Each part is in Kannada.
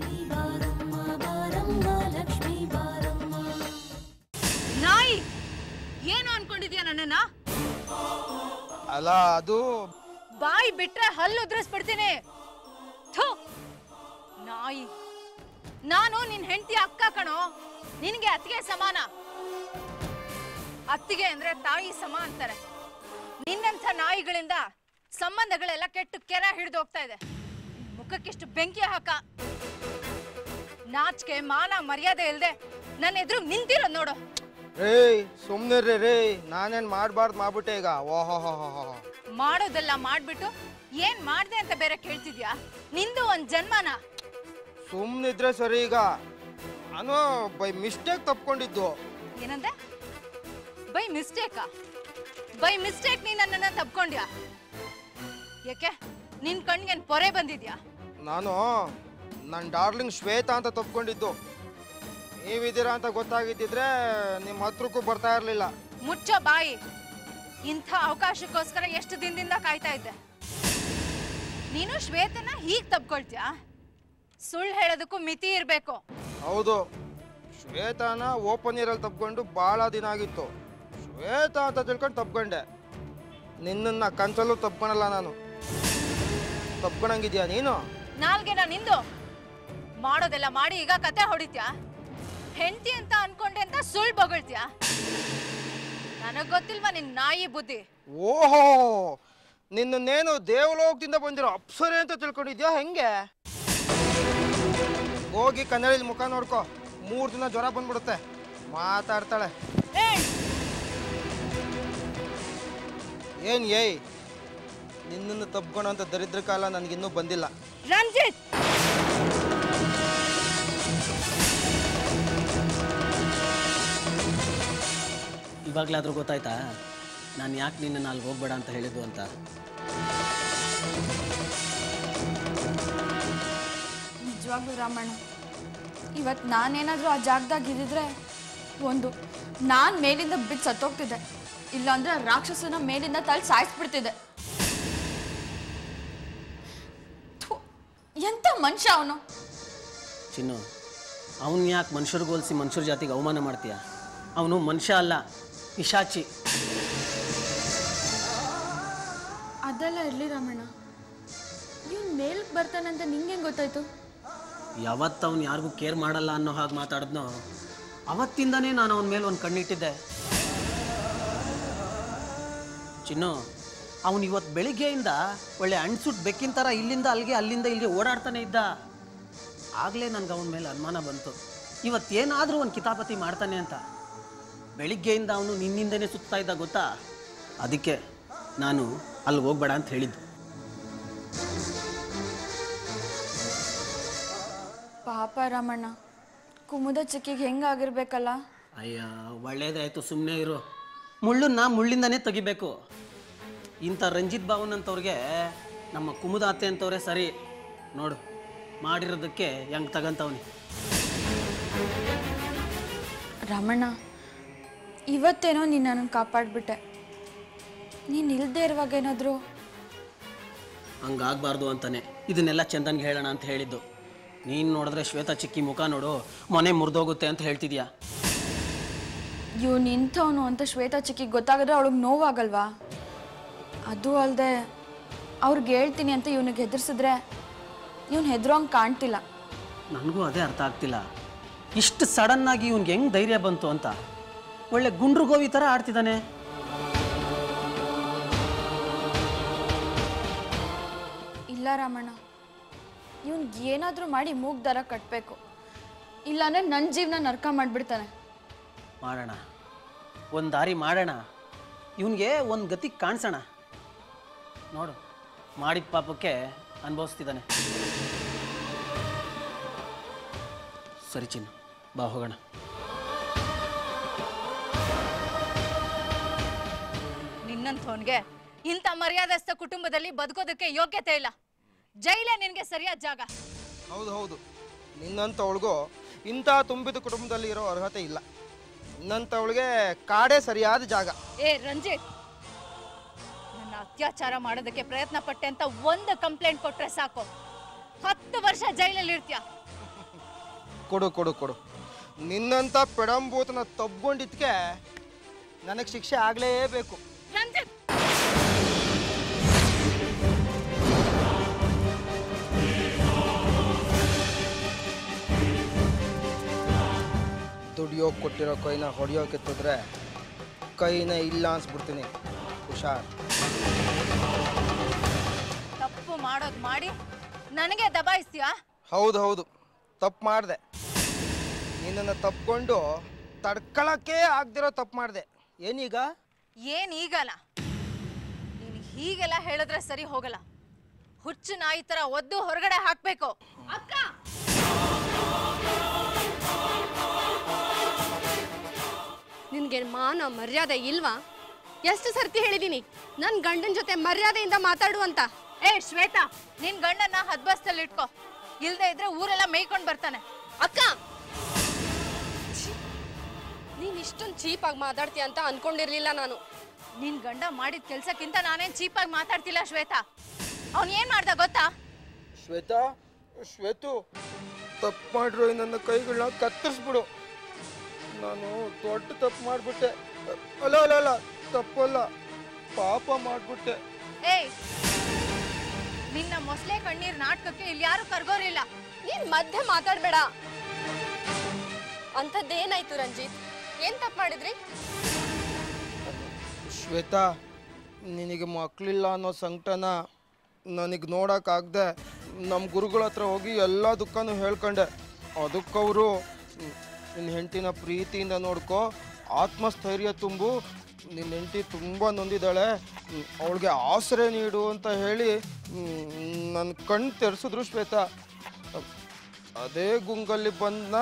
ಲಕ್ಷ್ಮೀ ಬಾರಮ್ಮ ಬಾರಮ್ಮ ಲಕ್ಷ್ಮೀ ಬಾರಮ್ಮ ನಾಯಿ ಏನು ಅನ್ಕೊಂಡಿದ್ಯಾ ನನ್ನನ್ನ ಅಲ್ಲ ಅದು ಬಾಯಿ ಬಿಟ್ರೆ ಹಲ್ಲು ಉದ್ರಿಸ್ಬಿಡ್ತೀನಿ ಥು ನಾಯಿ ನಾನು ನಿನ್ ಹೆಂಡತಿ ಅಕ್ಕ ಕಣೋ ನಿನಗೆ ಅತ್ತಿಗೆ ಸಮಾನ ಅತ್ತಿಗೆ ಅಂದ್ರೆ ತಾಯಿ ಸಮ ಅಂತಾರೆ ನಿನ್ನಂಥ ನಾಯಿಗಳಿಂದ ಸಂಬಂಧಗಳೆಲ್ಲ ಕೆಟ್ಟು ಕೆರ ಹಿಡಿದು ಹೋಗ್ತಾ ಇದೆ ಮುಖಕ್ಕಿಷ್ಟು ಬೆಂಕಿ ಹಾಕ ನಾಚಿಕೆ ಮಾನ ಮರ್ಯಾದೆ ಇಲ್ದೆ ನನ್ನ ಎದುರು ನಿಂತಿರೋದ್ ನೋಡು ರೇ ಸುಮ್ನಿರ್ರಿ ರೀ ನಾನೇನ್ ಮಾಡ್ಬಾರ್ದು ಮಾಡ್ಬಿಟ್ಟೆ ಈಗ ಓಹೋ ಹೋ ಹೋ ಹೋ ಮಾಡೋದೆಲ್ಲ ಮಾಡ್ಬಿಟ್ಟು ಏನ್ ಮಾಡ್ದೆ ಅಂತ ಬೇರೆ ಕೇಳ್ತಿದ್ಯಾ ನಿಂದು ಒಂದ್ ಜನ್ಮನ ಸುಮ್ನಿದ್ರೆ ಸರಿ ಈಗ ನಾನು ಬೈ ಮಿಸ್ಟೇಕ್ ತಪ್ಕೊಂಡಿದ್ದು ಏನಂದೆ ಬೈ ಮಿಸ್ಟೇಕಾ ಬೈ ಮಿಸ್ಟೇಕ್ ನೀ ನನ್ನನ್ನ ತಪ್ಕೊಂಡ್ಯಾ ಯಾಕೆ ನಿನ್ ಕಣ್ಗೇನ್ ಪೊರೆ ಬಂದಿದ್ಯಾ ನಾನು ನನ್ನ ಡಾರ್ಲಿಂಗ್ ಶ್ವೇತಾ ಅಂತ ತಪ್ಕೊಂಡಿದ್ದು ನೀವಿದ್ದೀರಾ ಅಂತ ಗೊತ್ತಾಗಿದ್ದಿದ್ರೆ ನಿಮ್ಮ ಹತ್ರಕ್ಕೂ ಬರ್ತಾ ಇರಲಿಲ್ಲ ಮುಚ್ಚೋ ಬಾಯಿ ಇಂಥ ಅವಕಾಶಕ್ಕೋಸ್ಕರ ಎಷ್ಟು ದಿನದಿಂದ ಕಾಯ್ತಾ ಇದ್ದೆ ನೀನು ಶ್ವೇತನ ಹೀಗ್ ತಪ್ಕೊಳ್ತ್ಯಾ ಸುಳ್ಳು ಹೇಳೋದಕ್ಕೂ ಮಿತಿ ಇರ್ಬೇಕು ಹೌದು ಶ್ವೇತಾನ ಓಪನ್ ಇಯರಲ್ಲಿ ತಪ್ಕೊಂಡು ಭಾಳ ದಿನ ಆಗಿತ್ತು ಶ್ವೇತಾ ಅಂತ ತಿಳ್ಕೊಂಡು ತಪ್ಕೊಂಡೆ ನಿನ್ನನ್ನು ಕನ್ಸಲ್ಲೂ ತಪ್ಕೊಳಲ್ಲ ನಾನು ತಪ್ಕೊಳಂಗಿದ್ಯಾ ನೀನು ನಾಲ್ಗೆನ ನಿಂದು ಮಾಡೋದೆಲ್ಲ ಮಾಡಿ ಈಗ ಕತೆ ಹೊಡಿತ್ಯಾ ಹೆಂಡತಿ ಅಂತ ಅನ್ಕೊಂಡೆ ಅಂತ ಸುಳ್ಳು ಬೊಗಳ್ತ್ಯಾ ನನಗ್ ಗೊತ್ತಿಲ್ವಾ ನಿನ್ ನಾಯಿ ಬುದ್ಧಿ ಓಹೋ ನಿನ್ನನ್ನೇನು ದೇವಲೋಕದಿಂದ ಬಂದಿರೋ ಅಪ್ಸರೆ ಅಂತ ತಿಳ್ಕೊಂಡಿದ್ಯಾ ಹೆಂಗೆ ಹೋಗಿ ಕನ್ನಡಿಲಿ ಮುಖ ನೋಡ್ಕೊ ಮೂರು ದಿನ ಜ್ವರ ಬಂದ್ಬಿಡುತ್ತೆ ಮಾತಾಡ್ತಾಳೆ ಏಯ್! ಏನ್ ಏಯ್ ನಿನ್ನನ್ನು ತಪ್ಕೊಳೋಂಥ ದರಿದ್ರ ಕಾಲ ನನಗಿನ್ನೂ ಬಂದಿಲ್ಲ ರಂಜಿತ್ ಇವಾಗಲಾದ್ರೂ ಗೊತ್ತಾಯ್ತಾ ನಾನು ಯಾಕೆ ನಿನ್ನನ್ನು ಅಲ್ಲಿ ಹೋಗ್ಬೇಡ ಅಂತ ಹೇಳಿದ್ದು ಅಂತ ನಿಜವಾಗ್ಲೂ ರಾಮಣ್ಣ ಇವತ್ತು ನಾನೇನಾದರೂ ಆ ಜಾಗದಾಗ ಇದ್ದಿದ್ರೆ ಒಂದು ನಾನು ಮೇಲಿಂದ ಬಿದ್ದು ಸತ್ತೋಗ್ತಿದ್ದೆ ಇಲ್ಲಾಂದ್ರೆ ಆ ರಾಕ್ಷಸನ ಮೇಲಿಂದ ತಳ್ಳಿ ಸಾಯಿಸ್ಬಿಡ್ತಿದ್ದೆ ಥು, ಎಂಥ ಮನುಷ್ಯ ಅವನು ಚಿನ್ನು ಅವನು ಯಾಕೆ ಮನುಷ್ಯರಿಗೆ ಹೋಲಿಸಿ ಮನುಷ್ಯರ ಜಾತಿಗೆ ಅವಮಾನ ಮಾಡ್ತೀಯ ಅವನು ಮನುಷ್ಯ ಅಲ್ಲ ಪಿಶಾಚಿ ಅದೆಲ್ಲ ಇರಲಿ ರಾಮಣ್ಣ ಇವ್ನು ಮೇಲಕ್ಕೆ ಬರ್ತಾನಂತ ನಿಂಗೆ ಗೊತ್ತಾಯ್ತು ಯಾವತ್ತು ಅವ್ನು ಯಾರಿಗೂ ಕೇರ್ ಮಾಡಲ್ಲ ಅನ್ನೋ ಹಾಗೆ ಮಾತಾಡಿದ್ನೋ ಅವತ್ತಿಂದನೇ ನಾನು ಅವನ ಮೇಲೆ ಒಂದು ಕಣ್ಣಿಟ್ಟಿದ್ದೆ ಚಿನ್ನು ಅವನು ಇವತ್ತು ಬೆಳಿಗ್ಗೆಯಿಂದ ಒಳ್ಳೆ ಅಣ್ಸುಟ್ಟು ಬೆಕ್ಕಿನ ಥರ ಇಲ್ಲಿಂದ ಅಲ್ಲಿಗೆ ಅಲ್ಲಿಂದ ಇಲ್ಲಿಗೆ ಓಡಾಡ್ತಾನೆ ಇದ್ದ ಆಗಲೇ ನನಗೆ ಅವನ ಮೇಲೆ ಅನುಮಾನ ಬಂತು ಇವತ್ತೇನಾದರೂ ಒಂದು ಕಿತಾಪತಿ ಮಾಡ್ತಾನೆ ಅಂತ ಬೆಳಿಗ್ಗೆಯಿಂದ ಅವನು ನಿನ್ನಿಂದನೇ ಸುತ್ತಾ ಇದ್ದ ಗೊತ್ತಾ ಅದಕ್ಕೆ ನಾನು ಅಲ್ಲಿ ಹೋಗ್ಬೇಡ ಅಂತ ಹೇಳಿದ್ದು ಪಾಪ ರಾಮಣ್ಣ ಕುಮುದ ಚಿಕ್ಕಿಗೆ ಹೆಂಗಾಗಿರ್ಬೇಕಲ್ಲ ಅಯ್ಯ ಒಳ್ಳೇದಾಯ್ತು ಸುಮ್ಮನೆ ಇರು ಮುಳ್ಳನ್ನ ಮುಳ್ಳಿಂದನೇ ತೆಗಿಬೇಕು ಇಂಥ ರಂಜಿತ್ ಭಾವನ್ ಅಂತವ್ರಿಗೆ ನಮ್ಮ ಕುಮುದಾತೆ ಅಂತವ್ರೆ ಸರಿ ನೋಡು ಮಾಡಿರೋದಕ್ಕೆ ಹೆಂಗೆ ತಗಂತವ್ನಿ ರಾಮಣ್ಣ ಇವತ್ತೇನೋ ನೀನು ನನ್ನನ್ನು ಕಾಪಾಡಿಬಿಟ್ಟೆ ನೀನು ಇಲ್ಲದೆ ಇರುವಾಗ ಏನಾದರೂ ಹಂಗಾಗಬಾರ್ದು ಅಂತಾನೆ ಇದನ್ನೆಲ್ಲ ಚಂದನ್ಗೆ ಹೇಳೋಣ ಅಂತ ಹೇಳಿದ್ದು ನೀನು ನೋಡಿದ್ರೆ ಶ್ವೇತಾ ಚಿಕ್ಕಿ ಮುಖ ನೋಡು ಮನೆ ಮುರಿದೋಗುತ್ತೆ ಅಂತ ಹೇಳ್ತಿದ್ಯಾ ಇವ್ನು ಇಂಥವನು ಅಂತ ಶ್ವೇತಾ ಚಿಕ್ಕಿಗೆ ಗೊತ್ತಾಗಿದ್ರೆ ಅವಳಿಗೆ ನೋವಾಗಲ್ವಾ ಅದು ಅಲ್ಲದೆ ಅವ್ರಿಗೆ ಹೇಳ್ತೀನಿ ಅಂತ ಇವನಿಗೆ ಹೆದರ್ಸಿದ್ರೆ ಇವನು ಹೆದರೋಂಗೆ ಕಾಣ್ತಿಲ್ಲ ನನಗೂ ಅದೇ ಅರ್ಥ ಆಗ್ತಿಲ್ಲ ಇಷ್ಟು ಸಡನ್ನಾಗಿ ಇವ್ನಿಗೆ ಹೆಂಗೆ ಧೈರ್ಯ ಬಂತು ಅಂತ ಒಳ್ಳೆ ಗುಂಡ್ರು ಗೋವಿ ಥರ ಆಡ್ತಿದ್ದಾನೆ ಇಲ್ಲ ರಾಮಣ್ಣ ಇವ್ನಿಗೆ ಏನಾದರೂ ಮಾಡಿ ಮೂಗ್ ದರ ಕಟ್ಟಬೇಕು ಇಲ್ಲಾಂದ್ರೆ ನನ್ನ ಜೀವನ ನರ್ಕ ಮಾಡಿಬಿಡ್ತಾನೆ ಮಾಡೋಣ ಒಂದು ದಾರಿ ಮಾಡೋಣ ಇವನಿಗೆ ಒಂದು ಗತಿ ಕಾಣಿಸೋಣ ನೋಡು ಮಾಡಿದ ಪಾಪಕ್ಕೆ ಅನುಭವಿಸ್ತಿದ್ದಾನೆ ಸರಿ ಚಿನ್ನು ಬಾ ಹೋಗೋಣ ನಿನ್ನಂಥವನ್ಗೆ ಇಂಥ ಮರ್ಯಾದಸ್ಥ ಕುಟುಂಬದಲ್ಲಿ ಬದುಕೋದಕ್ಕೆ ಯೋಗ್ಯತೆ ಇಲ್ಲ ಜೈಲೇ ನಿನ್ಗೆ ಸರಿಯಾದ ಜಾಗ ಹೌದು ಹೌದು ನಿನ್ನಂಥವಳಿಗೂ ಇಂಥ ತುಂಬಿದ ಕುಟುಂಬದಲ್ಲಿ ಇರೋ ಅರ್ಹತೆ ಇಲ್ಲ ನಿನ್ನಂಥವಳಿಗೆ ಕಾಡೇ ಸರಿಯಾದ ಜಾಗ ಏ ರಂಜಿತ್ ನನ್ನ ಅತ್ಯಾಚಾರ ಮಾಡೋದಕ್ಕೆ ಪ್ರಯತ್ನ ಪಟ್ಟೆ ಅಂತ ಒಂದು ಕಂಪ್ಲೇಂಟ್ ಕೊಟ್ರೆ ಸಾಕು ಹತ್ತು ವರ್ಷ ಜೈಲಲ್ಲಿ ಇರ್ತೀಯ ಕೊಡು ಕೊಡು ಕೊಡು ನಿನ್ನಂಥ ಪೆಡಂಬೂತನ ತಬ್ಕೊಂಡಿದ್ಕೆ ನನಗೆ ಶಿಕ್ಷೆ ಆಗಲೇಬೇಕು ರಂಜಿತ್ ದುಡಿಯೋಕೆ ಕೊಟ್ಟಿರೋ ಕೈನ ಹೊಡಿಯೋಕೆ ಎತ್ತಿದ್ರೆ ಕೈನ ಇಲ್ಲ ಅನ್ಸ್ಬಿಡ್ತೀನಿ ಹುಷಾರ್ ತಪ್ಪು ಮಾಡೋದು ಮಾಡಿ ನನಗೆ ದಬಾಯಿಸ್ತೀಯಾ ಹೌದು ಹೌದು ತಪ್ಪು ಮಾಡಿದೆ ನಿನ್ನನ್ನು ತಪ್ಕೊಂಡು ತಡ್ಕೊಳಕ್ಕೆ ಆಗ್ದಿರೋ ತಪ್ಪು ಮಾಡಿದೆ ಏನೀಗ ಏನ್ ಈಗಲ್ಲ ನೀನು ಹೀಗೆಲ್ಲ ಹೇಳಿದ್ರೆ ಸರಿ ಹೋಗಲ್ಲ ಹುಚ್ಚು ನಾಯಿ ತರ ಒದ್ದು ಹೊರಗಡೆ ಹಾಕ್ಬೇಕು ಅಕ್ಕ ನಿನ್ಗೆ ಮಾನ ಮರ್ಯಾದೆ ಇಲ್ವಾ ಎಷ್ಟು ಸರ್ತಿ ಹೇಳಿದೀನಿ ನನ್ ಗಂಡನ ಜೊತೆ ಮರ್ಯಾದೆಯಿಂದ ಮಾತಾಡು ಅಂತ ಏ ಶ್ವೇತಾ ನಿನ್ ಗಂಡನ್ನ ಹದ್ಬಸ್ತಲ್ಲಿ ಇಟ್ಕೋ ಇಲ್ದೇ ಇದ್ರೆ ಊರೆಲ್ಲ ಮೇಯ್ಕೊಂಡ್ ಬರ್ತಾನೆ ಅಕ್ಕ ಛೀ, ನೀನ್ ಇಷ್ಟೊಂದು ಚೀಪಾಗಿ ಮಾತಾಡ್ತೀಯ ಅಂತ ಅನ್ಕೊಂಡಿರ್ಲಿಲ್ಲ ನಾನು ನಿನ್ ಗಂಡ ಮಾಡಿದ ಕೆಲ್ಸಕ್ಕಿಂತ ನಾನೇನ್ ಚೀಪಾಗಿ ಮಾತಾಡ್ತಿಲ್ಲ ಶ್ವೇತಾ ಅವ್ನ್ ಏನ್ ಮಾಡ್ದ ಗೊತ್ತಾ ಶ್ವೇತಾ ಶ್ವೇತು ತಪ್ಪು ಮಾಡಿರೋ ಈ ನನ್ನ ಕೈಗಳನ್ನ ಕತ್ತರಿಸ್ಬಿಡು ನಾನು ದೊಡ್ಡ ತಪ್ಪು ಮಾಡಿಬಿಟ್ಟೆ ಅಲ್ಲ ಅಲ್ಲ ಅಲ್ಲ ತಪ್ಪಲ್ಲ ಪಾಪ ಮಾಡಿಬಿಟ್ಟೆ ಏಯ್ ನಿನ್ನ ಮೊಸಳೆ ಕಣ್ಣೀರ್ ನಾಟಕಕ್ಕೆ ಇಲ್ಲಿ ಯಾರು ಕರ್ಗೋರಿಲ್ಲ ನೀನ್ ಮಧ್ಯೆ ಮಾತಾಡ್ಬೇಡ ಅಂಥದ್ದೇನಾಯ್ತು ರಂಜಿತ್ ಏನ್ ತಪ್ಪು ಮಾಡಿದ್ರಿ ಶ್ವೇತಾ ನಿನಗೆ ಮಕ್ಕಳಿಲ್ಲ ಅನ್ನೋ ಸಂಕಟನ ನನಗೆ ನೋಡೋಕ್ಕಾಗದೆ ನಮ್ಮ ಗುರುಗಳ ಹತ್ರ ಹೋಗಿ ಎಲ್ಲ ದುಃಖನೂ ಹೇಳ್ಕೊಂಡೆ ಅದಕ್ಕವರು ನಿನ್ನ ಹೆಂಡತಿನ ಪ್ರೀತಿಯಿಂದ ನೋಡ್ಕೊ ಆತ್ಮಸ್ಥೈರ್ಯ ತುಂಬು ನಿನ್ನ ಹೆಂಡತಿ ತುಂಬ ನೊಂದಿದ್ದಾಳೆ ಅವಳಿಗೆ ಆಸರೆ ನೀಡು ಅಂತ ಹೇಳಿ ನನ್ನ ಕಣ್ಣು ತೆರೆಸಿದ್ರು ಶ್ವೇತಾ ಅದೇ ಗುಂಗಲ್ಲಿ ಬಂದ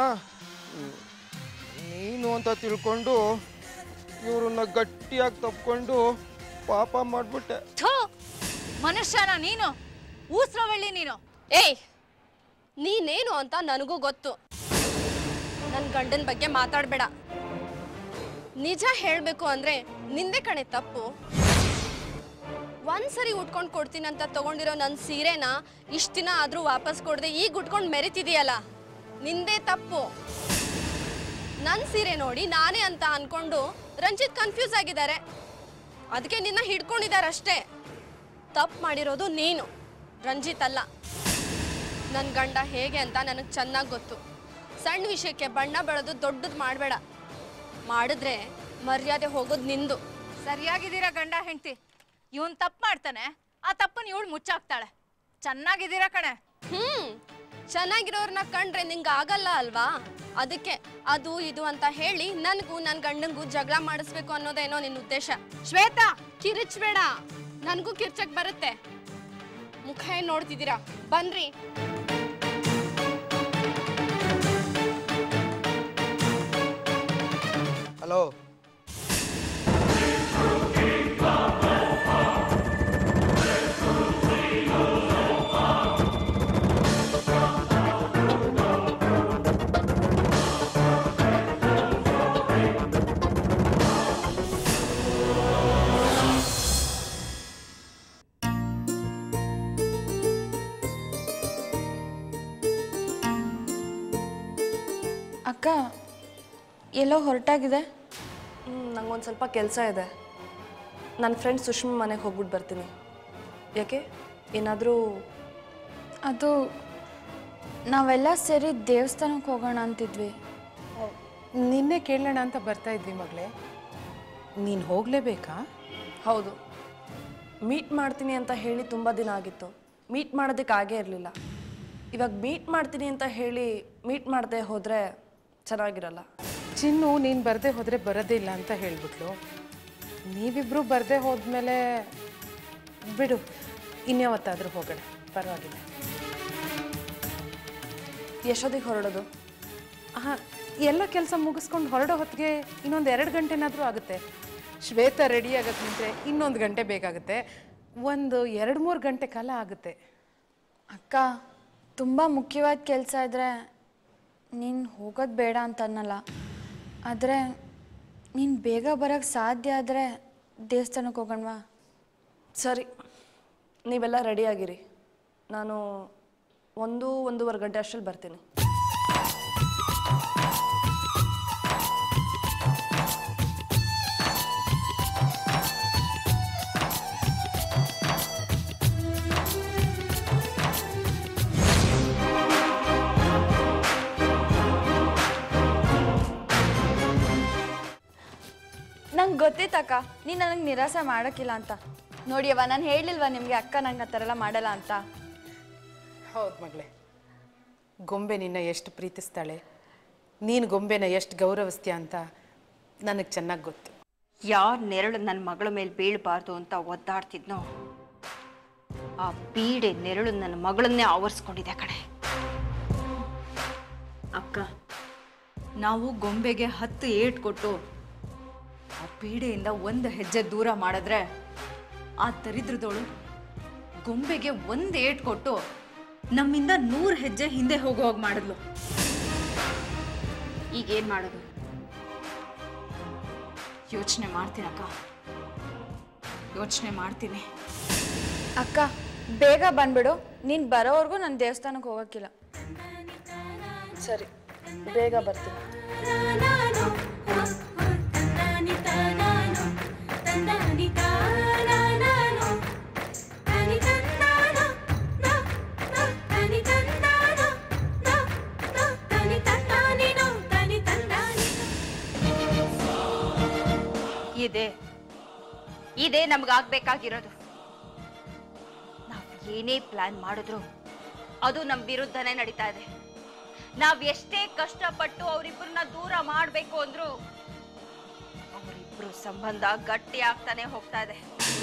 ನೀನು ಅಂತ ತಿಳ್ಕೊಂಡು ಇವ್ರನ್ನ ಗಟ್ಟಿಯಾಗಿ ತಪ್ಕೊಂಡು ಪಾಪ ಮಾಡಿಬಿಟ್ಟೆ ಥು ಮನುಷ್ಯನ ನೀನು ಊಸ್ರವಳ್ಳಿ ನೀನು ಏಯ್ ನೀನೇನು ಅಂತ ನನಗೂ ಗೊತ್ತು ನನ್ನ ಗಂಡನ ಬಗ್ಗೆ ಮಾತಾಡಬೇಡ ನಿಜ ಹೇಳಬೇಕು ಅಂದ್ರೆ ನಿಂದೆ ಕಣೆ ತಪ್ಪು ಒಂದ್ಸರಿ ಉಟ್ಕೊಂಡು ಕೊಡ್ತೀನಿ ಅಂತ ತಗೊಂಡಿರೋ ನನ್ನ ಸೀರೆನ ಇಷ್ಟ ದಿನ ಆದ್ರೂ ವಾಪಸ್ ಕೊಡದೆ ಈಗ ಉಟ್ಕೊಂಡು ಮೆರಿತಿದೀಯಲ್ಲ ನಿಂದೇ ತಪ್ಪು ನನ್ನ ಸೀರೆ ನೋಡಿ ನಾನೇ ಅಂತ ಅನ್ಕೊಂಡು ರಂಜಿತ್ ಕನ್ಫ್ಯೂಸ್ ಆಗಿದ್ದಾರೆ ಅದಕ್ಕೆ ನಿನ್ನ ಹಿಡ್ಕೊಂಡಿದ್ದಾರಷ್ಟೇ ತಪ್ಪು ಮಾಡಿರೋದು ನೀನು ರಂಜಿತ್ ಅಲ್ಲ ನನ್ನ ಗಂಡ ಹೇಗೆ ಅಂತ ನನಗೆ ಚೆನ್ನಾಗಿ ಗೊತ್ತು ಸಣ್ಣ ವಿಷಯಕ್ಕೆ ಬಣ್ಣ ಬೆಳೆದು ದೊಡ್ಡದು ಮಾಡಬೇಡ ಮಾಡಿದ್ರೆ ಮರ್ಯಾದೆ ಹೋಗೋದು ನಿಂದು ಸರಿಯಾಗಿದ್ದೀರಾ ಗಂಡ ಹೆಂಡತಿ ಇವನ್ ತಪ್ಪು ಮಾಡ್ತಾನೆ ಆ ತಪ್ಪನ್ನ ಇವಳು ಮುಚ್ಚಾಕ್ತಾಳೆ ಚೆನ್ನಾಗಿದ್ದೀರಾ ಕಣೆ ಹ್ಮ್ ಚೆನ್ನಾಗಿರೋರ್ನ ಕಂಡ್ರೆ ನಿಂಗೆ ಆಗಲ್ಲ ಅಲ್ವಾ ಅದಕ್ಕೆ ಅದು ಇದು ಅಂತ ಹೇಳಿ ನನಗೂ ನನ್ನ ಗಂಡಂಗೂ ಜಗಳ ಮಾಡಿಸ್ಬೇಕು ಅನ್ನೋದೇನೋ ನಿನ್ನ ಉದ್ದೇಶ ಶ್ವೇತಾ ಕಿರಿಚ್ಬೇಡ ನನಗೂ ಕಿರ್ಚಕ್ ಬರುತ್ತೆ ಮುಖ ಏನ್ ನೋಡ್ತಿದ್ದೀರಾ ಬನ್ರಿ ಹಲೋ ಅಕ್ಕ ಎಲ್ಲೋ ಹೊರಟಾಗಿದೆ ನಂಗೊಂದು ಸ್ವಲ್ಪ ಕೆಲಸ ಇದೆ ನನ್ನ ಫ್ರೆಂಡ್ ಸುಷ್ಮಾ ಮನೆಗೆ ಹೋಗ್ಬಿಟ್ಟು ಬರ್ತೀನಿ ಯಾಕೆ ಏನಾದರೂ ಅದು ನಾವೆಲ್ಲ ಸೇರಿ ದೇವಸ್ಥಾನಕ್ಕೆ ಹೋಗೋಣ ಅಂತಿದ್ವಿ ನಿನ್ನೆ ಕೇಳೋಣ ಅಂತ ಬರ್ತಾ ಇದ್ವಿ ಮಗಳೇ ನೀನು ಹೋಗಲೇಬೇಕಾ ಹೌದು ಮೀಟ್ ಮಾಡ್ತೀನಿ ಅಂತ ಹೇಳಿ ತುಂಬ ದಿನ ಆಗಿತ್ತು ಮೀಟ್ ಮಾಡೋದಕ್ಕೆ ಆಗೇ ಇರಲಿಲ್ಲ ಇವಾಗ ಮೀಟ್ ಮಾಡ್ತೀನಿ ಅಂತ ಹೇಳಿ ಮೀಟ್ ಮಾಡದೆ ಹೋದರೆ ಚೆನ್ನಾಗಿರಲ್ಲ ಚಿನ್ನು ನೀನು ಬರದೆ ಹೋದರೆ ಬರೋದೇ ಇಲ್ಲ ಅಂತ ಹೇಳ್ಬಿಟ್ಲು ನೀವಿಬ್ಬರು ಬರದೆ ಹೋದ್ಮೇಲೆ ಬಿಡು ಇನ್ಯಾವತ್ತಾದರೂ ಹೋಗೋಣ ಪರವಾಗಿಲ್ಲ ಎಷ್ಟೊತ್ತಿಗೆ ಹೊರಡೋದು ಹಾಂ ಎಲ್ಲ ಕೆಲಸ ಮುಗಿಸ್ಕೊಂಡು ಹೊರಡೋ ಹೊತ್ತಿಗೆ ಇನ್ನೊಂದು ಎರಡು ಗಂಟೆನಾದರೂ ಆಗುತ್ತೆ ಶ್ವೇತ ರೆಡಿ ಆಗಕ್ಕೆ ನಿಂತರೆ ಇನ್ನೊಂದು ಗಂಟೆ ಬೇಕಾಗುತ್ತೆ ಒಂದು ಎರಡು ಮೂರು ಗಂಟೆ ಕಾಲ ಆಗುತ್ತೆ ಅಕ್ಕ ತುಂಬ ಮುಖ್ಯವಾದ ಕೆಲಸ ಇದ್ದರೆ ನೀನು ಹೋಗೋದು ಬೇಡ ಅಂತ ಅನ್ನಲ್ಲ ಆದರೆ ನೀನು ಬೇಗ ಬರೋಕ್ಕೆ ಸಾಧ್ಯ ಆದರೆ ದೇವಸ್ಥಾನಕ್ಕೆ ಹೋಗೋಣವಾ ಸರಿ ನೀವೆಲ್ಲ ರೆಡಿಯಾಗಿರಿ ನಾನು ಒಂದು ಒಂದೂವರೆ ಗಂಟೆ ಅಷ್ಟರಲ್ಲಿ ಬರ್ತೀನಿ ನಂಗೆ ಗೊತ್ತಿತ್ತಕ್ಕ ನೀನು ನನಗೆ ನಿರಾಸೆ ಮಾಡೋಕ್ಕಿಲ್ಲ ಅಂತ ನೋಡಿಯವ್ವ ನಾನು ಹೇಳಿಲ್ವಾ ನಿಮಗೆ ಅಕ್ಕ ನಂಗೆ ಆ ಥರ ಎಲ್ಲ ಮಾಡಲ್ಲ ಅಂತ ಹೌದು ಮಗಳೇ ಗೊಂಬೆ ನಿನ್ನ ಎಷ್ಟು ಪ್ರೀತಿಸ್ತಾಳೆ ನೀನು ಗೊಂಬೆನ ಎಷ್ಟು ಗೌರವಿಸ್ತೀಯ ಅಂತ ನನಗೆ ಚೆನ್ನಾಗಿ ಗೊತ್ತು ಯಾರ ನೆರಳು ನನ್ನ ಮಗಳ ಮೇಲೆ ಬೀಳಬಾರ್ದು ಅಂತ ಒದ್ದಾಡ್ತಿದ್ನೋ ಆ ಬೀಡೆ ನೆರಳು ನನ್ನ ಮಗಳನ್ನೇ ಆವರಿಸ್ಕೊಂಡಿದೆ ಕಣೆ ಅಕ್ಕ ನಾವು ಗೊಂಬೆಗೆ ಹತ್ತು ಏಟ್ ಕೊಟ್ಟು ಆ ಪೀಡೆಯಿಂದ ಒಂದು ಹೆಜ್ಜೆ ದೂರ ಮಾಡಿದ್ರೆ ಆ ದರಿದ್ರದವಳು ಗೊಂಬೆಗೆ ಒಂದು ಏಟ್ ಕೊಟ್ಟು ನಮ್ಮಿಂದ ನೂರು ಹೆಜ್ಜೆ ಹಿಂದೆ ಹೋಗೋ ಹೋಗಿ ಮಾಡಿದ್ಲು ಈಗೇನು ಮಾಡೋದು ಯೋಚನೆ ಮಾಡ್ತೀನಕ್ಕ ಯೋಚನೆ ಮಾಡ್ತೀನಿ ಅಕ್ಕ ಬೇಗ ಬಂದ್ಬಿಡು ನೀನು ಬರೋವರೆಗೂ ನಾನು ದೇವಸ್ಥಾನಕ್ಕೆ ಹೋಗೋಕ್ಕಿಲ್ಲ ಸರಿ ಬೇಗ ಬರ್ತೀನಿ ಇದೆ ಇದೇ ನಮ್ಗಾಗ್ಬೇಕಾಗಿರೋದು ನಾವು ಏನೇ ಪ್ಲಾನ್ ಮಾಡಿದ್ರು ಅದು ನಮ್ಮ ವಿರುದ್ಧನೇ ನಡೀತಾ ಇದೆ ನಾವ್ ಎಷ್ಟೇ ಕಷ್ಟಪಟ್ಟು ಅವರಿಬ್ಬರನ್ನ ದೂರ ಮಾಡ್ಬೇಕು ಅಂದ್ರು ಅವರಿಬ್ರು ಸಂಬಂಧ ಗಟ್ಟಿ ಆಗ್ತಾನೆ ಹೋಗ್ತಾ ಇದೆ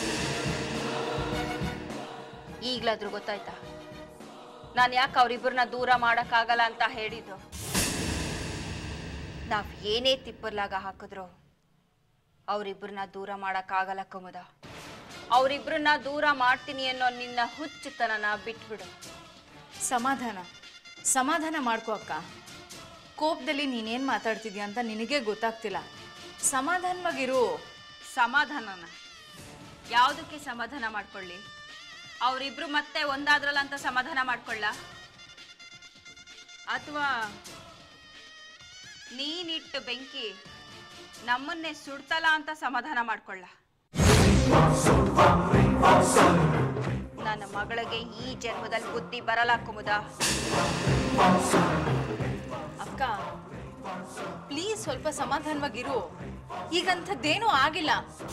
ಈಗ್ಲಾದ್ರೂ ಗೊತ್ತಾಯ್ತಾ ನಾನು ಯಾಕೆ ಅವರಿಬ್ಬರನ್ನ ದೂರ ಮಾಡಕ್ಕಾಗಲ್ಲ ಅಂತ ಹೇಳಿದ್ದು ನಾವ್ ಏನೇ ತಿಪ್ಪರ್ಲಾಗ ಹಾಕಿದ್ರು ಅವರಿಬ್ಬರನ್ನ ದೂರ ಮಾಡಕ್ಕಾಗಲ್ಲ ಕಮುದ ಅವರಿಬ್ಬರನ್ನ ದೂರ ಮಾಡ್ತೀನಿ ಅನ್ನೋ ನಿನ್ನ ಹುಚ್ಚುತನನ ಬಿಟ್ಬಿಡು ಸಮಾಧಾನ ಸಮಾಧಾನ ಮಾಡ್ಕೋ ಅಕ್ಕ ಕೋಪದಲ್ಲಿ ನೀನೇನು ಮಾತಾಡ್ತಿದ್ಯಾ ಅಂತ ನಿನಗೆ ಗೊತ್ತಾಗ್ತಿಲ್ಲ ಸಮಾಧಾನವಾಗಿರು ಸಮಾಧಾನನ ಯಾವುದಕ್ಕೆ ಸಮಾಧಾನ ಮಾಡ್ಕೊಳ್ಳಿ ಅವರಿಬ್ರು ಮತ್ತೆ ಒಂದಾದ್ರಲ್ಲ ಅಂತ ಸಮಾಧಾನ ಮಾಡ್ಕೊಳ್ಳ ಅಥವಾ ನೀನಿಟ್ಟು ಬೆಂಕಿ ನಮ್ಮನ್ನೇ ಸುಡ್ತಲ್ಲ ಅಂತ ಸಮಾಧಾನ ಮಾಡ್ಕೊಳ್ಳ ನನ್ನ ಮಗಳಿಗೆ ಈ ಜನ್ಮದಲ್ಲಿ ಬುದ್ಧಿ ಬರಲ್ಲ ಕುಮುದ ಅಕ್ಕ ಪ್ಲೀಸ್ ಸ್ವಲ್ಪ ಸಮಾಧಾನವಾಗಿರು ಈಗಂಥದ್ದೇನೂ ಆಗಿಲ್ಲ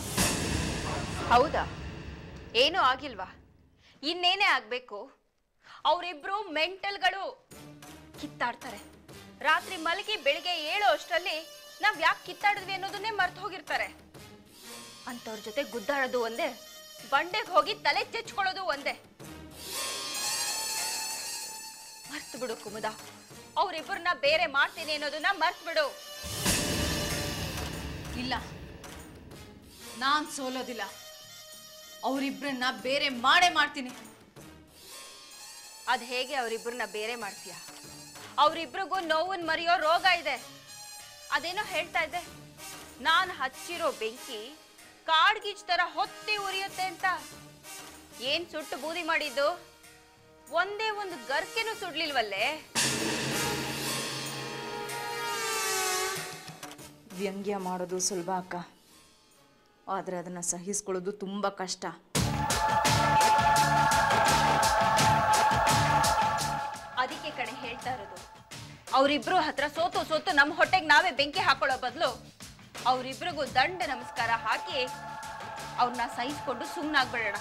ಹೌದಾ ಏನೂ ಆಗಿಲ್ವಾ ಇನ್ನೇನೇ ಆಗ್ಬೇಕು ಅವರಿಬ್ರು ಮೆಂಟಲ್ಗಳು ಕಿತ್ತಾಡ್ತಾರೆ ರಾತ್ರಿ ಮಲಗಿ ಬೆಳಿಗ್ಗೆ ಏಳೋ ಅಷ್ಟರಲ್ಲಿ ನಾವ್ ಯಾಕೆ ಕಿತ್ತಾಡಿದ್ವಿ ಅನ್ನೋದನ್ನೇ ಮರ್ತು ಹೋಗಿರ್ತಾರೆ ಅಂತವ್ರ ಜೊತೆ ಗುದ್ದಾಡೋದು ಒಂದೇ ಬಂಡೆಗೆ ಹೋಗಿ ತಲೆ ಚೆಚ್ಕೊಳ್ಳೋದು ಒಂದೇ ಮರ್ತು ಬಿಡು ಕುಮುದ ಅವರಿಬ್ಬರನ್ನ ಬೇರೆ ಮಾಡ್ತೀನಿ ಅನ್ನೋದನ್ನ ಮರ್ತು ಬಿಡು ಇಲ್ಲ ನಾನ್ ಸೋಲೋದಿಲ್ಲ ಅವರಿಬ್ಬರನ್ನ ಬೇರೆ ಮಾಡೇ ಮಾಡ್ತೀನಿ ಅದ್ ಹೇಗೆ ಅವರಿಬ್ಬರನ್ನ ಬೇರೆ ಮಾಡ್ತೀಯ ಅವರಿಬ್ರಿಗೂ ನೋವನ್ ಮರೆಯೋ ರೋಗ ಇದೆ ಅದೇನೋ ಹೇಳ್ತಾ ಇದ್ದೆ ನಾನ್ ಹಚ್ಚಿರೋ ಬೆಂಕಿ ಕಾಡ್ಗೀಚ್ ತರ ಹೊತ್ತಿ ಉರಿಯುತ್ತೆ ಅಂತ ಏನ್ ಸುಟ್ಟು ಬೂದಿ ಮಾಡಿದ್ದು ಒಂದೇ ಒಂದು ಗರ್ಕೆನೂ ಸುಡ್ಲಿಲ್ವಲ್ಲೇ ವ್ಯಂಗ್ಯ ಮಾಡೋದು ಸುಲಭ ಅಕ್ಕ ಆದರೆ ಅದನ್ನು ಸಹಿಸ್ಕೊಳ್ಳೋದು ತುಂಬ ಕಷ್ಟ ಅದಕ್ಕೆ ಕಣೆ ಹೇಳ್ತಾ ಇರೋದು ಅವರಿಬ್ರು ಹತ್ರ ಸೋತು ಸೋತು ನಮ್ಮ ಹೊಟ್ಟೆಗೆ ನಾವೇ ಬೆಂಕಿ ಹಾಕೊಳ್ಳೋ ಬದಲು ಅವರಿಬ್ರಿಗೂ ದಂಡ ನಮಸ್ಕಾರ ಹಾಕಿ ಅವ್ರನ್ನ ಸಹಿಸ್ಕೊಂಡು ಸುಮ್ಮನಾಗ್ಬಿಡೋಣ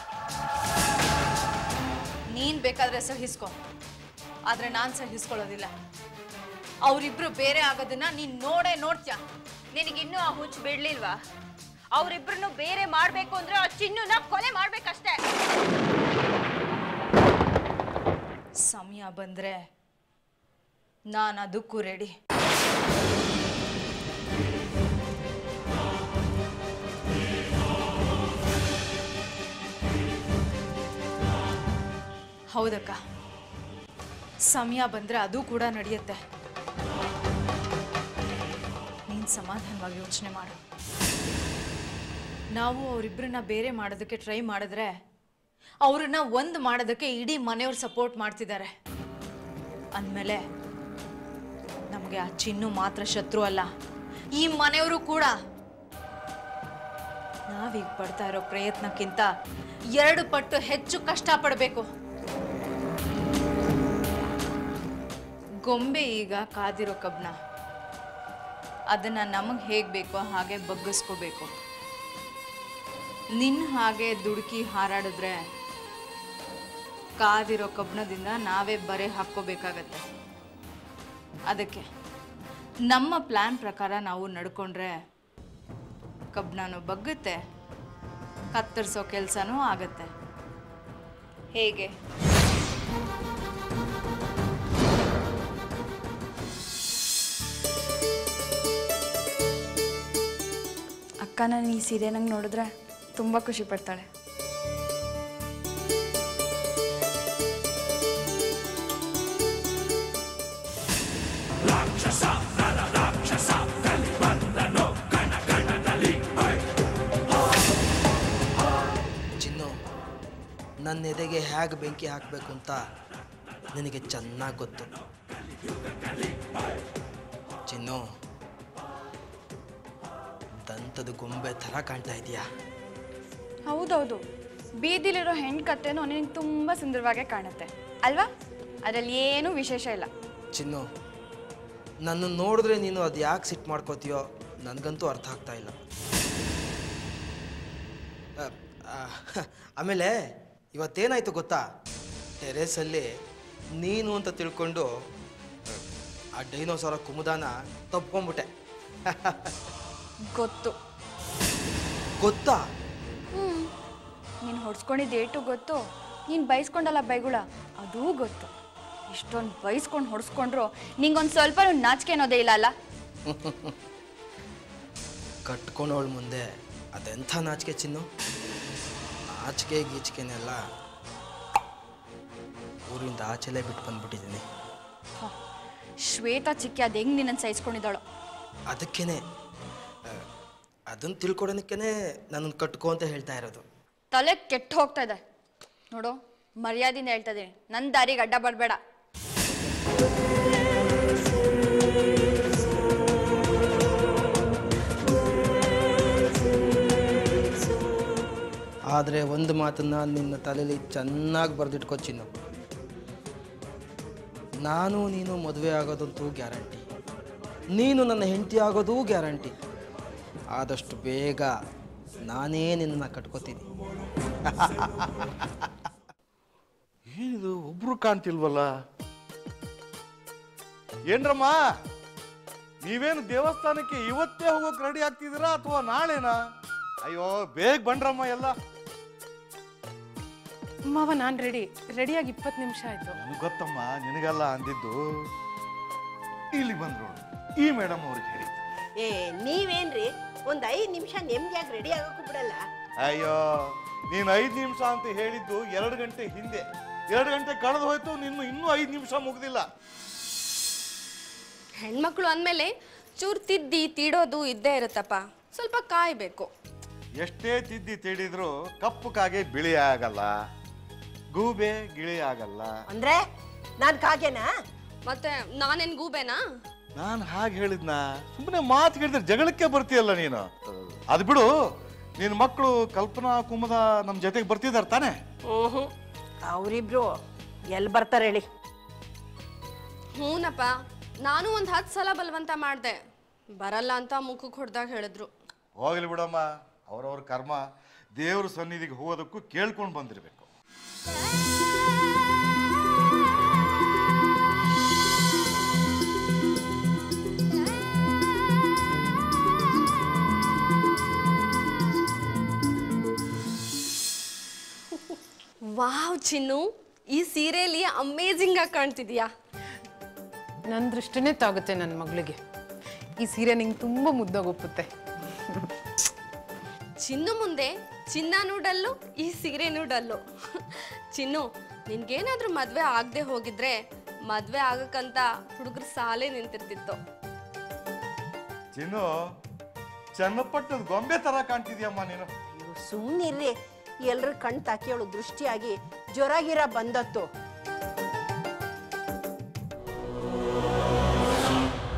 ನೀನ್ ಬೇಕಾದ್ರೆ ಸಹಿಸ್ಕೊ ಆದ್ರೆ ನಾನ್ ಸಹಿಸ್ಕೊಳ್ಳೋದಿಲ್ಲ ಅವರಿಬ್ರು ಬೇರೆ ಆಗೋದನ್ನ ನೀನ್ ನೋಡೇ ನೋಡ್ತ್ಯಾ ನಿನಗಿನ್ನೂ ಆ ಹುಚ್ಚು ಬಿಡ್ಲಿಲ್ವಾ ಅವರಿಬ್ರನ್ನು ಬೇರೆ ಮಾಡ್ಬೇಕು ಅಂದ್ರೆ ಆ ಚಿನ್ನುನ ಕೊಲೆ ಮಾಡ್ಬೇಕಷ್ಟೇ ಸಮಯ ಬಂದ್ರೆ ನಾನು ಅದಕ್ಕೂ ರೆಡಿ ಹೌದಕ್ಕ ಸಮಯ ಬಂದ್ರೆ ಅದು ಕೂಡ ನಡೆಯುತ್ತೆ ನೀನು ಸಮಾಧಾನವಾಗಿ ಯೋಚನೆ ಮಾಡು ನಾವು ಅವರಿಬ್ಬರನ್ನ ಬೇರೆ ಮಾಡೋದಕ್ಕೆ ಟ್ರೈ ಮಾಡಿದ್ರೆ ಅವ್ರನ್ನ ಒಂದು ಮಾಡೋದಕ್ಕೆ ಇಡೀ ಮನೆಯವ್ರು ಸಪೋರ್ಟ್ ಮಾಡ್ತಿದ್ದಾರೆ ಅಂದಮೇಲೆ ನಮಗೆ ಆ ಚಿನ್ನು ಮಾತ್ರ ಶತ್ರು ಅಲ್ಲ ಈ ಮನೆಯವರು ಕೂಡ ನಾವೀಗ ಪಡ್ತಾ ಇರೋ ಪ್ರಯತ್ನಕ್ಕಿಂತ ಎರಡು ಪಟ್ಟು ಹೆಚ್ಚು ಕಷ್ಟಪಡಬೇಕು ಗೊಂಬೆ ಈಗ ಕಾದಿರೋ ಕಬ್ನ ಅದನ್ನ ನಮಗೆ ಹೇಗೆ ಬೇಕೋ ಹಾಗೆ ಬಗ್ಗಿಸ್ಕೋಬೇಕು ನಿನ್ನ ಹಾಗೆ ದುಡುಕಿ ಹಾರಾಡಿದ್ರೆ ಕಾದಿರೋ ಕಬ್ಣದಿಂದ ನಾವೇ ಬರೆ ಹಾಕ್ಕೋಬೇಕಾಗತ್ತೆ ಅದಕ್ಕೆ ನಮ್ಮ ಪ್ಲ್ಯಾನ್ ಪ್ರಕಾರ ನಾವು ನಡ್ಕೊಂಡ್ರೆ ಕಬ್ಣನೂ ಬಗ್ಗುತ್ತೆ ಕತ್ತರಿಸೋ ಕೆಲಸನೂ ಆಗತ್ತೆ ಹೇಗೆ ಅಕ್ಕ ನಾನು ಈ ಸೀರೆ ನಂಗೆ ನೋಡಿದ್ರೆ ತುಂಬ ಖುಷಿ ಪಡ್ತಾಳೆ ಚಿನ್ನು ನನ್ನ ಎದೆಗೆ ಹೇಗೆ ಬೆಂಕಿ ಹಾಕಬೇಕು ಅಂತ ನಿನಗೆ ಚೆನ್ನಾಗಿ ಗೊತ್ತು ಚಿನ್ನು ದಂತದ ಗೊಂಬೆ ಥರ ಕಾಣ್ತಾ ಇದೆಯಾ ಹೌದೌದು ಬೀದಿಲಿರೋ ಹೆಣ್ಣು ಕತ್ತೆನೂ ನಿನಗೆ ತುಂಬ ಸುಂದರವಾಗೇ ಕಾಣುತ್ತೆ ಅಲ್ವಾ ಅದರಲ್ಲಿ ಏನೂ ವಿಶೇಷ ಇಲ್ಲ ಚಿನ್ನು ನನ್ನ ನೋಡಿದ್ರೆ ನೀನು ಅದು ಯಾಕೆ ಸಿಟ್ಟು ಮಾಡ್ಕೋತೀಯೋ ನನಗಂತೂ ಅರ್ಥ ಆಗ್ತಾ ಇಲ್ಲ ಅ, ಆ, ಆಮೇಲೆ ಇವತ್ತೇನಾಯ್ತು ಗೊತ್ತಾ ಟೆರೇಸಲ್ಲಿ ನೀನು ಅಂತ ತಿಳ್ಕೊಂಡು ಆ ಡೈನೋಸಾರ ಕುಮುದಾನ ತಪ್ಕೊಂಬಿಟ್ಟೆ ಗೊತ್ತು ಗೊತ್ತಾ ಹ್ಞೂ ನೀನು ಹೊಡ್ಸ್ಕೊಂಡಿದ್ದು ಏಟು ಗೊತ್ತು ನೀನು ಬೈಸ್ಕೊಂಡಲ್ಲ ಬೈಗುಳ ಅದೂ ಗೊತ್ತು ಇಷ್ಟೊಂದು ಬೈಸ್ಕೊಂಡು ಹೊಡ್ಸ್ಕೊಂಡ್ರು ನಿಂಗೊಂದು ಸ್ವಲ್ಪ ನಾಚಿಕೆ ಅನ್ನೋದೇ ಇಲ್ಲ ಅಲ್ಲ ಕಟ್ಕೊಂಡವಳ ಮುಂದೆ ಅದೆಂಥ ನಾಚಿಕೆ ಚಿನ್ನು ನಾಚಿಕೆ ಗೀಚಿಕೆನೆಲ್ಲ ಊರಿಂದ ಆಚೆಲೆ ಬಿಟ್ಟು ಬಂದ್ಬಿಟ್ಟಿದ್ದೀನಿ ಶ್ವೇತಾ ಚಿಕ್ಕಿ ಅದು ಹೆಂಗೆ ನಿನ್ನನ್ನು ಸಹಿಸ್ಕೊಂಡಿದ್ದಾಳು ಅದಕ್ಕೇನೆ ಅದನ್ನು ತಿಳ್ಕೊಡೋದಕ್ಕೇ ನನ್ನನ್ನು ಕಟ್ಕೋ ಅಂತ ಹೇಳ್ತಾ ಇರೋದು ತಲೆ ಕೆಟ್ಟು ಹೋಗ್ತಾ ಇದೆ ನೋಡು ಮರ್ಯಾದೆಯಿಂದ ಹೇಳ್ತಾ ಇದ್ದೀನಿ ನನ್ನ ದಾರಿಗೆ ಅಡ್ಡ ಬರಬೇಡ ಆದರೆ ಒಂದು ಮಾತನ್ನ ನಿನ್ನ ತಲೆಯಲ್ಲಿ ಚೆನ್ನಾಗಿ ಬರೆದಿಟ್ಕೋ ಚಿನ್ನು ನಾನು ನೀನು ಮದುವೆ ಆಗೋದಂತೂ ಗ್ಯಾರಂಟಿ ನೀನು ನನ್ನ ಹೆಂಡತಿ ಆಗೋದೂ ಗ್ಯಾರಂಟಿ ಆದಷ್ಟು ಬೇಗ ನಾನೇ ನಿನ್ನನ್ನು ಕಟ್ಕೋತೀನಿ ಏನಿದು ಒಬ್ರು ಕಾಣ್ತಿಲ್ವಲ್ಲ ಏನ್ರಮ್ಮ ನೀವೇನು ದೇವಸ್ಥಾನಕ್ಕೆ ಇವತ್ತೇ ಹೋಗೋಕ್ ರೆಡಿ ಆಗ್ತಿದ್ದೀರಾ ಅಥವಾ ನಾಳೆನಾ ಅಯ್ಯೋ ಬೇಗ ಬನ್ರಮ್ಮ ಎಲ್ಲ ಮಾವ ನಾನು ರೆಡಿ ರೆಡಿಯಾಗಿ ಇಪ್ಪತ್ತು ನಿಮಿಷ ಆಯಿತು ನನಗೆ ಗೊತ್ತಮ್ಮ ನಿನಗಲ್ಲ ಅಂದಿದ್ದು ಇಲ್ಲಿ ಬಂದ್ರು ಈ ಮೇಡಮ್ ಅವ್ರಿಗೆ ಹೇಳಿ ಏ ನೀವೇನ್ರಿ ಒಂದ್ ಐದ್ ನಿಮಿಷ ನೆಮ್ಮದಿಯಾಗಿ ರೆಡಿ ಆಗೋಕ್ಕೂ ಬಿಡಲ್ಲ ಅಯ್ಯೋ ನೀನ್ ಐದ್ ನಿಮಿಷ ಅಂತ ಹೇಳಿದ್ದು ಎರಡು ಗಂಟೆ ಹಿಂದೆ ಎರಡು ಗಂಟೆ ಕಳೆದು ಹೋಯ್ತು ನಿನ್ನ ಇನ್ನೂ ಐದು ನಿಮಿಷ ಮುಗ್ದಿಲ್ಲ ಹೆಣ್ಮಕ್ಳು ಅಂದಮೇಲೆ ಚೂರು ತಿದ್ದಿ ತೀಡೋದು ಇದ್ದೇ ಇರುತ್ತಪ್ಪ ಸ್ವಲ್ಪ ಕಾಯ್ಬೇಕು ಎಷ್ಟೇ ತಿದ್ದಿ ತಿಳಿದ್ರು ಕಪ್ಪು ಕಾಗೆ ಬಿಳಿ ಆಗಲ್ಲ ಗೂಬೆ ಗಿಳಿ ಆಗಲ್ಲ ಅಂದ್ರೆ ನಾನ್ ಕಾಗೆನಾ ಮತ್ತೆ ನಾನೇನ್ ಗೂಬೆನಾ ನಾನು ಹಾಗೆ ಹೇಳಿದ್ನ ಸುಮ್ಮನೆ ಮಾತು ಹೇಳಿದ್ರೆ ಜಗಳಕ್ಕೆ ಬರ್ತೀಯಲ್ಲ ನೀನು ಅದು ಬಿಡು ನಿನ್ನ ಮಕ್ಕಳು ಕಲ್ಪನಾ ಕುಮದ ನಮ್ಮ ಜೊತೆಗೆ ಬರ್ತಿದಾರೆ ತಾನೆ ಹ್ಞೂ ಅವರಿಬ್ರು ಎಲ್ಲಿ ಬರ್ತಾರೆ ಹೇಳಿ ಹ್ಞೂನಪ್ಪ ನಾನು ಒಂದು ಹತ್ತು ಸಲ ಬಲವಂತ ಮಾಡಿದೆ ಬರಲ್ಲ ಅಂತ ಮುಖಕ್ಕೆ ಹೊಡೆದಾಗ ಹೇಳಿದ್ರು ಹೋಗ್ಲಿ ಬಿಡಮ್ಮ ಅವ್ರವ್ರ ಕರ್ಮ ದೇವ್ರ ಸನ್ನಿಧಿಗೆ ಹೋಗೋದಕ್ಕೂ ಕೇಳ್ಕೊಂಡು ಬಂದಿರಬೇಕು ವಾವ್ ಚಿನ್ನು ಈ ಸೀರೆಯಲ್ಲಿ ಅಮೇಜಿಂಗ್ ಆಗಿ ಕಾಣ್ತಿದ್ಯಾ ನನ್ನ ದೃಷ್ಟಿನೇ ತಾಗುತ್ತೆ ನನ್ನ ಮಗಳಿಗೆ ಈ ಸೀರೆ ನಿಂಗೆ ತುಂಬ ಮುದ್ದಾಗಿ ಒಪ್ಪುತ್ತೆ ಚಿನ್ನು ಮುಂದೆ ಚಿನ್ನ ನೂಡಲ್ಲು ಈ ಸೀರೆ ನೂಡಲ್ಲು ಚಿನ್ನು ನಿನ್ಗೇನಾದ್ರೂ ಮದ್ವೆ ಆಗದೆ ಹೋಗಿದ್ರೆ ಮದ್ವೆ ಆಗಕ್ಕಂತ ಹುಡುಗರು ಸಾಲೇ ನಿಂತಿರ್ತಿತ್ತು ಚಿನ್ನು ಚನ್ನಪಟ್ಟದ ಗೊಂಬೆ ತರ ಕಾಣ್ತಿದ್ಯಮ್ಮ ನೀನು ಸುಮ್ಮನಿರ್ರಿ ಎಲ್ರ ಕಣ್ ತಾಕಿಯವಳು ದೃಷ್ಟಿಯಾಗಿ ಜ್ವರ ಬಂದತ್ತು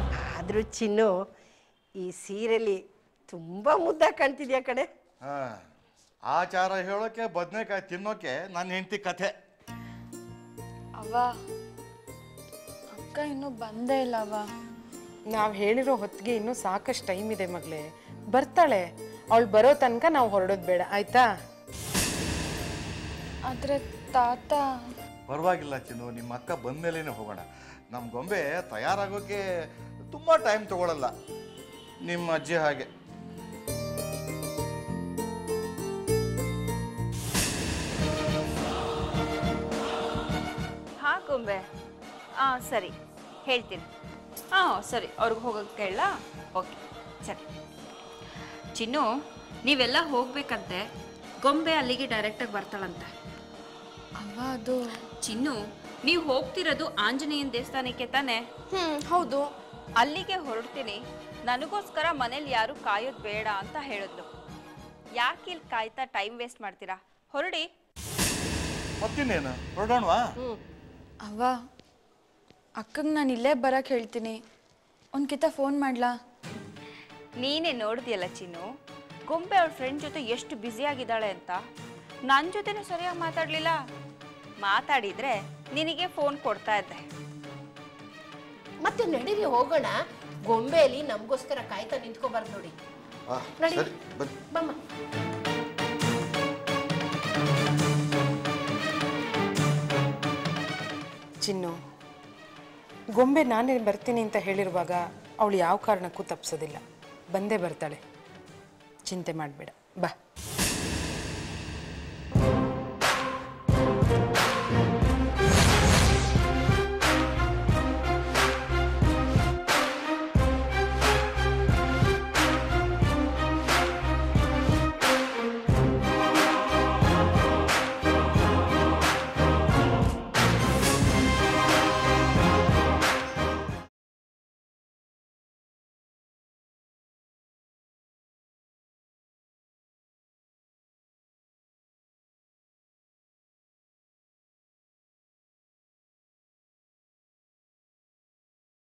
ಆದರೂ ಚಿನ್ನು ಈ ಸೀರೆಲಿ ತುಂಬ ಮುದ್ದಾಗಿ ಕಾಣ್ತಿದ್ಯಾ ಕಣೆ ಹಾ ಆಚಾರ ಹೇಳೋಕೆ ಬದನೆಕಾಯಿ ತಿನ್ನೋಕೆ ನನ್ನ ಹೆಂಡತಿ ಕಥೆ ಅವ್ವ ಅಕ್ಕ ಇನ್ನೂ ಬಂದೇ ಇಲ್ಲ ಅವ್ವ ನಾವು ಹೇಳಿರೋ ಹೊತ್ತಿಗೆ ಇನ್ನೂ ಸಾಕಷ್ಟು ಟೈಮ್ ಇದೆ ಮಗಳೇ ಬರ್ತಾಳೆ ಅವಳು ಬರೋ ತನಕ ನಾವು ಹೊರಡೋದು ಬೇಡ ಆಯ್ತಾ ಆದರೆ ತಾತ ಪರವಾಗಿಲ್ಲ ಚಿನ್ನು ನಿಮ್ಮ ಅಕ್ಕ ಬಂದ್ಮೇಲೇನೆ ಹೋಗೋಣ ನಮ್ಮ ಗೊಂಬೆ ತಯಾರಾಗೋಕೆ ತುಂಬ ಟೈಮ್ ತಗೊಳ್ಳಲ್ಲ ನಿಮ್ಮ ಅಜ್ಜಿ ಹಾಗೆ ಹಾ ಗೊಂಬೆ ಹಾಂ ಸರಿ ಹೇಳ್ತೀನಿ ಹಾಂ ಸರಿ ಅವ್ರಿಗೆ ಹೋಗೋಕ್ಕೆ ಹೇಳ ಓಕೆ ಸರಿ ಚಿನ್ನು ನೀವೆಲ್ಲ ಹೋಗ್ಬೇಕಂತೆ ಗೊಂಬೆ ಅಲ್ಲಿಗೆ ಡೈರೆಕ್ಟಾಗಿ ಬರ್ತಾಳಂತೆ ಅವ್ವ ಅದು ಚಿನ್ನು ನೀವು ಹೋಗ್ತಿರೋದು ಆಂಜನೇಯನ ದೇವಸ್ಥಾನಕ್ಕೆ ತಾನೇ ಹ್ಞೂ ಹೌದು ಅಲ್ಲಿಗೆ ಹೊರಡ್ತೀನಿ ನನಗೋಸ್ಕರ ಮನೇಲಿ ಯಾರು ಕಾಯೋದು ಬೇಡ ಅಂತ ಹೇಳಿದ್ಲು ಯಾಕೆ ಇಲ್ಲಿ ಕಾಯ್ತಾ ಟೈಮ್ ವೇಸ್ಟ್ ಮಾಡ್ತೀರಾ ಹೊರಡಿ ಮತ್ತಿನ್ನೇನು ಹೊರಡೋಣವಾ ಅವ್ವ ಅಕ್ಕಂಗೆ ನಾನು ಇಲ್ಲೇ ಬರಕ್ಕೆ ಹೇಳ್ತೀನಿ ಒಂದು ಕಿತ ಫೋನ್ ಮಾಡ್ಲಾ ನೀನೇ ನೋಡಿದ್ಯಲ್ಲ ಚಿನ್ನು ಗೊಂಬೆ ಅವಳ ಫ್ರೆಂಡ್ ಜೊತೆ ಎಷ್ಟು ಬ್ಯುಸಿಯಾಗಿದ್ದಾಳೆ ಅಂತ ನನ್ನ ಜೊತೆನೂ ಸರಿಯಾಗಿ ಮಾತಾಡಲಿಲ್ಲ ಮಾತಾಡಿದ್ರೆ ನಿನಗೆ ಫೋನ್ ಕೊಡ್ತಾ ಇದ್ದೆ ಮತ್ತೆ ನಡೀರಿ ಹೋಗೋಣ ಗೊಂಬೆಯಲ್ಲಿ ನಮಗೋಸ್ಕರ ಕಾಯ್ತಾ ನಿಂತ್ಕೋಬಾರ್ದು ನೋಡಿ ಆ, ನಡಿ. ಸರಿ ಬನ್ನಿ ಬಮ್ಮ ಚಿನ್ನು ಗೊಂಬೆ ನಾನೇ ಬರ್ತೀನಿ ಅಂತ ಹೇಳಿರುವಾಗ ಅವಳು ಯಾವ ಕಾರಣಕ್ಕೂ ತಪ್ಪಿಸೋದಿಲ್ಲ ಬಂದೇ ಬರ್ತಾಳೆ ಚಿಂತೆ ಮಾಡಬೇಡ ಬಾ